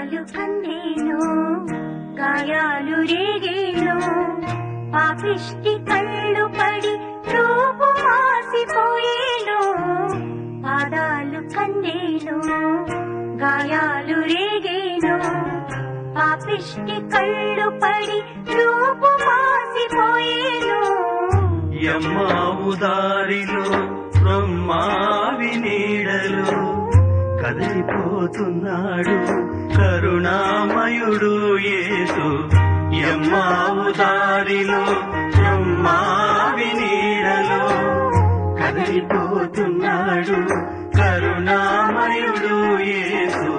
పాదాలు కందేను గాయాలు రేగేను పాపిష్టి కళ్ళు పడి రూపు మాసిపోయేను పాదాలు కందేను గాయాలు రేగేను పాపిష్టి కళ్ళు పడి రూపు మాసిపోయేను యమ్మావు దారిలో బ్రహ్మావి నీడలో కదిలిపోతున్నాడు కరుణామయుడు యేసు యమ్మావు దారిలో బ్రహ్మావి నీడలో కదిలిపోతున్నాడు కరుణామయుడు యేసు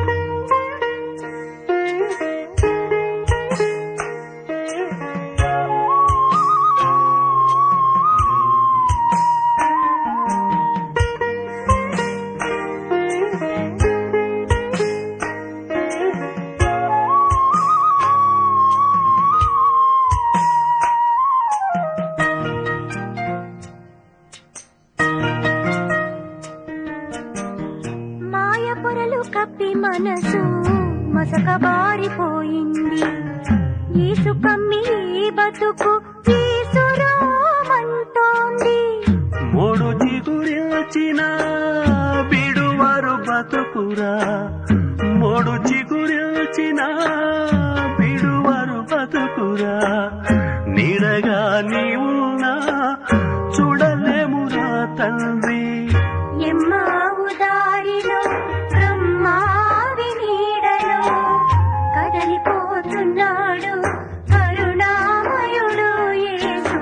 మాయ పొరలు కప్పి మనసు మసకబారిపోయింది ఈసు కమ్మి ఈ బతుకు వీసురామంటోంది మూడు చిగురిల్చిన బిడువారు బతుకురా మూడు చిగురిల్చిన బిడువారు బతుకురా నీడగా నీవున్నా చూడలేమురా తండ్రి ఎమ్మావు దారిలో బ్రహ్మావి నీడలో కదలిపోతున్నాడు కరుణామయుడు యేసు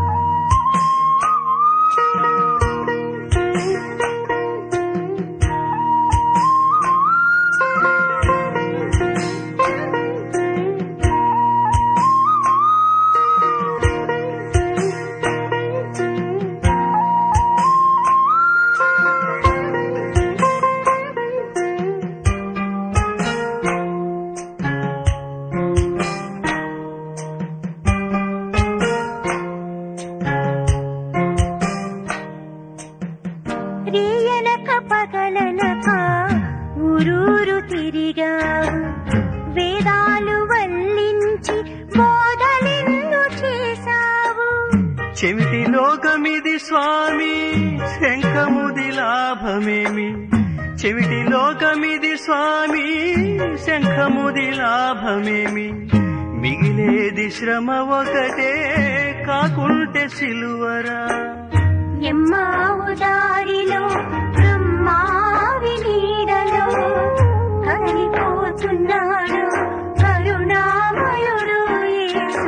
రేయనక పగలనక ఊరూరు తిరిగావు వేదాలు వల్లించి బోధలెన్ను చేశావు చెవిటి లోకమిది స్వామి శంఖముది లాభమేమి చెవిటి లోకమిది స్వామి శంఖముది లాభమేమి మిగిలేది శ్రమ ఒకటే కాకుంటే సిలువరా ఎమ్మావు దారిలో బ్రహ్మావి నీడలో కదిలిపోతున్నాడు కరుణామయుడు యేసు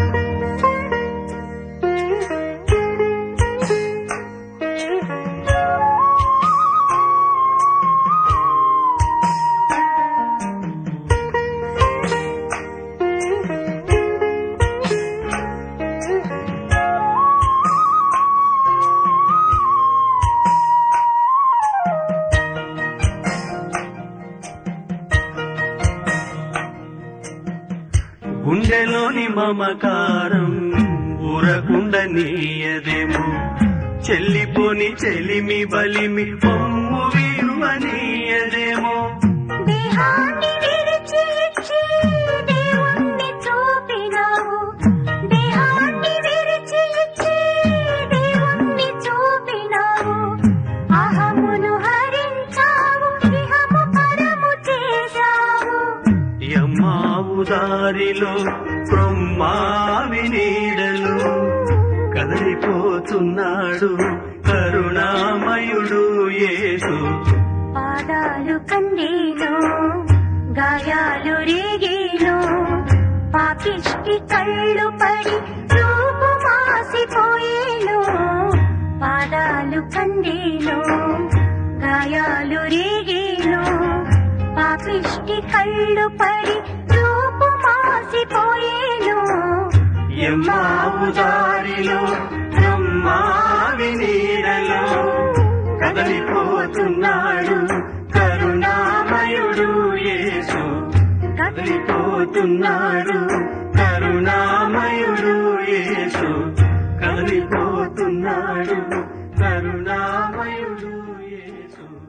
గుండెలోని మమకారం ఊరకుండ నీయదేమో చెల్లిపోని చెలిమి బలిమి పొమ్ము వీరువనీయదేమో దేహాన్ని విరిచి ఇచ్చి దేవుణ్ణి చూపినావు దేహాన్ని విరిచి ఇచ్చి దేవుణ్ణి చూపినావు అహమును హరించావు ఇహము పరము చేశావు యమ్మావు దారిలో బ్రహ్మావి నీడలో కదలిపోతున్నాడు కరుణామయుడు యేసు పాదాలు కందేను గాయాలు రేగేను పాపిష్టి కళ్ళు పడి రూపు మాసిపోయేను పాదాలు కందేను గాయాలు రేగేను పాపిష్టి కళ్ళు పడి రూపు మాసిపోయేను యమ్మావు దారిలో బ్రహ్మావి నీడలో కదలిపోతున్నాడు కరుణామయుడు యేసు కదిలిపోతున్నాడు కరుణామయుడు యేసు కదిలిపోతున్నాడు కరుణామయుడు యేసు